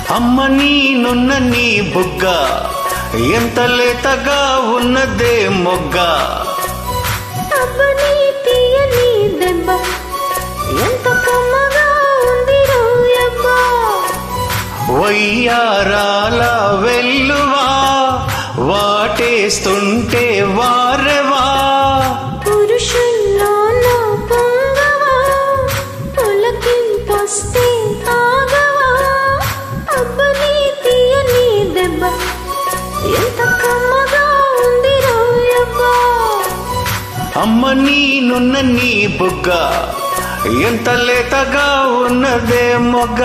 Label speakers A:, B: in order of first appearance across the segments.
A: అమ్మ నీ నున్న నీ బుగ్గ ఎంత లేతగా ఉన్నదే మొగ్గ
B: అబ్బని తీయని దెబ్బ ఎంత కమ్మగా ఉంది రోయబ్బ
A: వయ్యారాల వెల్లువా వాటేస్తుంటే వారెవా
B: పురుషుల్లో నా పొంగవా పులకింపొస్తే ఆగవా అబ్బని తీయని దెబ్బ ఎంత కమ్మగా ఉంది రోయబ్బ
A: అమ్మ నీ నున్న నీ బుగ్గ ఎంత లేతగా ఉన్నదే మొగ్గ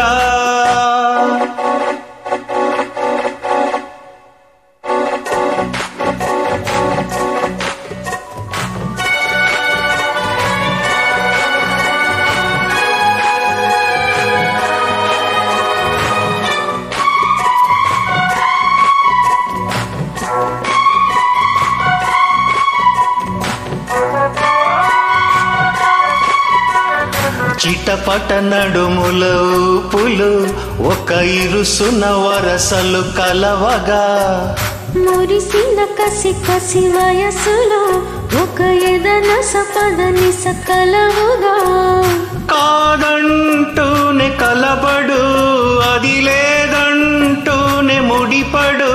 A: చిటపట నడుముల ఊపులు ఒక ఇరుసున వరసలు కలవగా
B: మురిసిన కసి కసి వయసులో ఒక ఎదన సపదని సకలవుగా
A: కాదంటూనే కలబడు అది లేదంటూనే ముడిపడు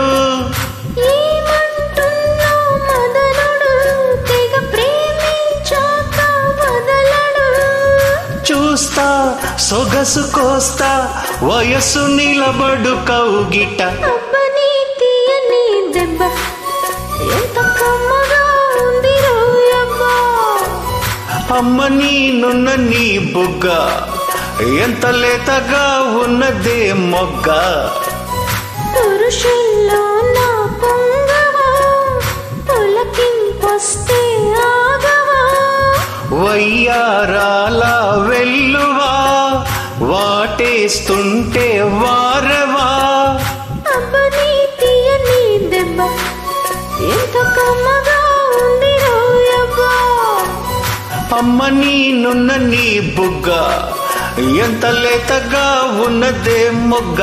B: ఏమంటున్నా మదనుడు తెగ ప్రేమించాక వదలడు
A: చూస్తా సొగసు కోస్తా వయస్సు నిలబడు కౌగిట
B: అబ్బని తీయని దెబ్బ ఎంత కమ్మగా ఉంది రోయబ్బా
A: అమ్మ నీ నున్న నీ బుగ్గ ఎంత లేతగా ఉన్నదే మొగ్గ
B: పురుషుల్లో నా పొంగవా పులకింపొస్తే ఆగవా
A: వయ్యారాల వెల్లువా వాటేస్తుంటే వారవా
B: అబ్బని తీయని దెబ్బ ఎంత కమ్మగా ఉంది రోయబ్బా
A: అమ్మ నీ నున్న నీ బుగ్గ ఎంత లేతగా ఉన్నదే మొగ్గ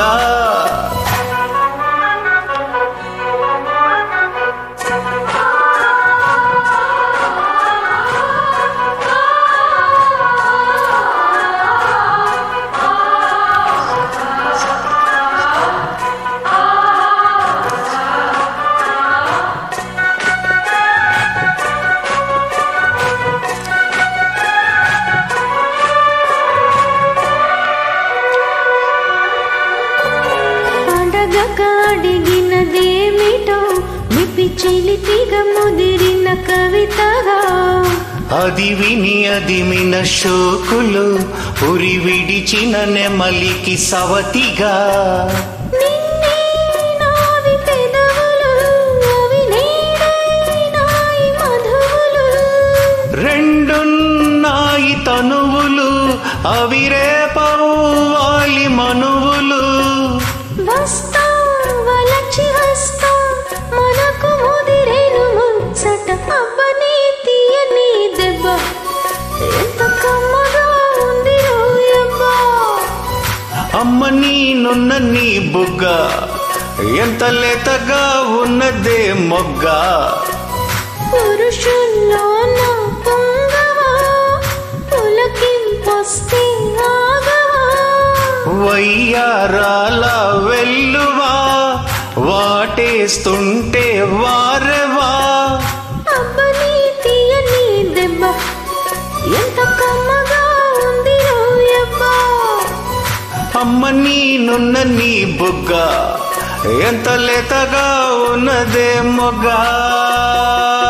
B: అడగక అడిగినదేమిటో మిపి చిలిపిగ ముదిరిన కవితగా
A: అది విని అది మిన శోకులు ఉరి విడిచిన నెమలికి సవతిగా
B: నిన్నే నావి పెదవులు అవి నేడై నాయి మధువులు
A: రెండున్నాయి తనువులు అవి రేపవ్వాలి మనువులు
B: వస్తా వలచి వస్తా మనకు ముదిరేను ముచ్చట అబ్బని తీయని దెబ్బ ఎంత కమ్మగా ఉంది రోయబ్బా
A: అమ్మ నీ నున్న నీ బుగ్గ ఎంత లేతగా ఉన్నదే మొగ్గ
B: పురుషుల్లో నా పొంగవా పులకింపొస్తే ఆగవా
A: వయ్యారాల వెల్లువా వాటేస్తుంటే వారెవా
B: అబ్బని తీయని దెబ్బ ఎంత కమ్మగా ఉంది రోయబ్బా
A: అమ్మ నీ నున్న నీ బుగ్గ ఎంత లేతగా ఉన్నదే మొగ్గ